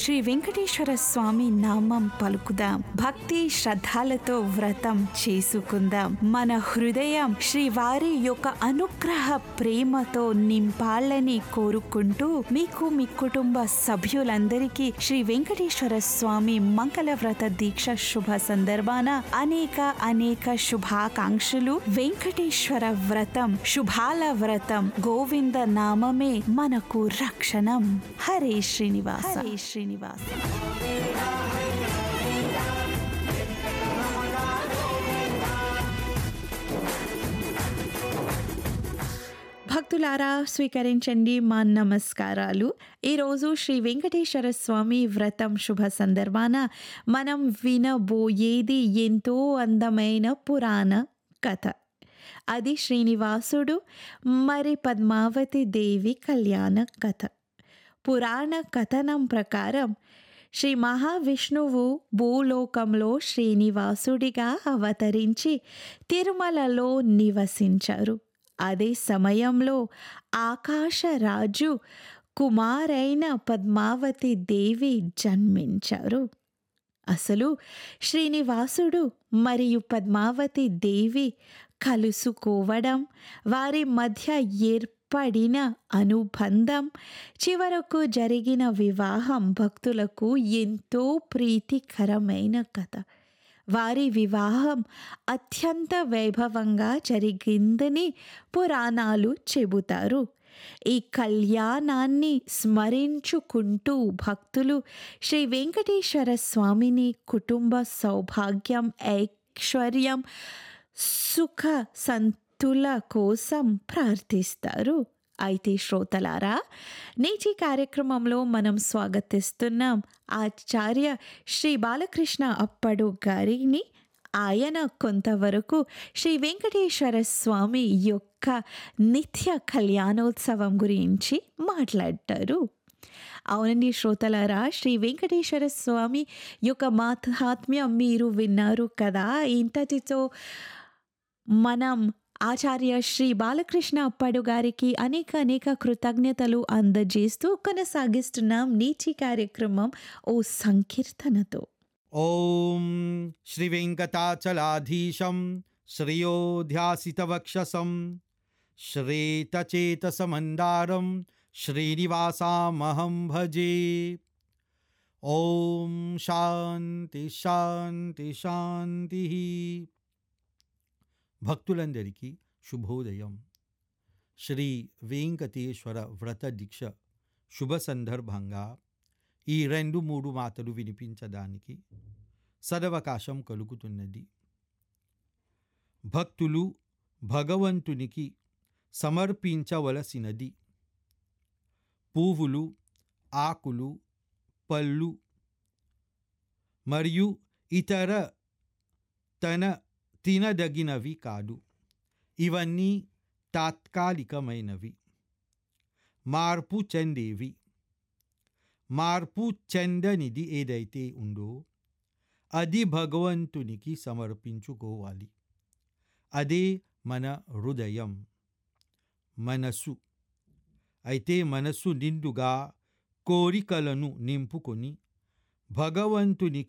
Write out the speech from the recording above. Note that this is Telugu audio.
శ్రీ వెంకటేశ్వర స్వామి నామం పలుకుదాం భక్తి శ్రద్ధలతో వ్రతం చేసుకుందాం మన హృదయం శ్రీవారి యొక్క అనుగ్రహ ప్రేమతో నింపాలని కోరుకుంటూ మీకు మీ కుటుంబ సభ్యులందరికీ శ్రీ వెంకటేశ్వర స్వామి మంగళ వ్రత దీక్ష శుభ సందర్భాన అనేక అనేక శుభాకాంక్షలు వెంకటేశ్వర వ్రతం శుభాల వ్రతం గోవింద నామమే మనకు రక్షణం హరే శ్రీనివాస హరే శ్రీనివాస భక్తులారా స్వీకరించండి మా నమస్కారాలు ఈరోజు శ్రీ వెంకటేశ్వర స్వామి వ్రతం శుభ సందర్భాన మనం వినబోయేది ఎంతో అందమైన పురాణ కథ అది శ్రీనివాసుడు మరి పద్మావతి దేవి కళ్యాణ కథ పురాణ కథనం ప్రకారం శ్రీ మహావిష్ణువు భూలోకంలో శ్రీనివాసుడిగా అవతరించి తిరుమలలో నివసించారు అదే సమయంలో ఆకాశరాజు కుమారైన పద్మావతి దేవి జన్మించారు అసలు శ్రీనివాసుడు మరియు పద్మావతి దేవి కలుసుకోవడం వారి మధ్య ఏర్పడిన అనుబంధం చివరకు జరిగిన వివాహం భక్తులకు ఎంతో ప్రీతికరమైన కథ వారి వివాహం అత్యంత వైభవంగా జరిగిందని పురాణాలు చెబుతారు ఈ కళ్యాణాన్ని స్మరించుకుంటూ భక్తులు శ్రీ వెంకటేశ్వర స్వామిని కుటుంబ సౌభాగ్యం ఐశ్వర్యం సుఖ సంతుల కోసం ప్రార్థిస్తారు అయితే శ్రోతలారా నేటి కార్యక్రమంలో మనం స్వాగతిస్తున్నాం ఆచార్య శ్రీ బాలకృష్ణ అప్పడు గారిని ఆయన కొంతవరకు శ్రీ వెంకటేశ్వర స్వామి యొక్క నిత్య కళ్యాణోత్సవం గురించి మాట్లాడతారు అవునండి శ్రోతలారా శ్రీ వెంకటేశ్వర స్వామి యొక్క మాహాత్మ్యం మీరు విన్నారు కదా ఇంతటితో మనం ఆచార్య శ్రీ బాలకృష్ణ అప్పడు గారికి అనేక అనేక కృతజ్ఞతలు అందజేస్తూ కొనసాగిస్తున్నాం నీటి కార్యక్రమం ఓ సంకీర్తనతో ॐ श्रीवेङ्कटाचलाधीशं श्रियोध्यासितवक्षसं श्रेतचेतसमन्दारं श्रीनिवासामहं भजे ॐ శాంతి శాంతి శాంతి భక్తులందరికీ శుభోదయం శ్రీ వెంకటేశ్వర వ్రత దీక్ష శుభ సందర్భంగా ఈ రెండు మూడు మాటలు వినిపించడానికి సదవకాశం కలుగుతున్నది భక్తులు భగవంతునికి సమర్పించవలసినది పువ్వులు ఆకులు పళ్ళు మరియు ఇతర తన తినదగినవి కాదు ఇవన్నీ తాత్కాలికమైనవి మార్పు చెందేవి మార్పు చెందనిది ఏదైతే ఉందో అది భగవంతునికి సమర్పించుకోవాలి అదే మన హృదయం మనసు అయితే మనసు నిండుగా కోరికలను నింపుకొని భగవంతునికి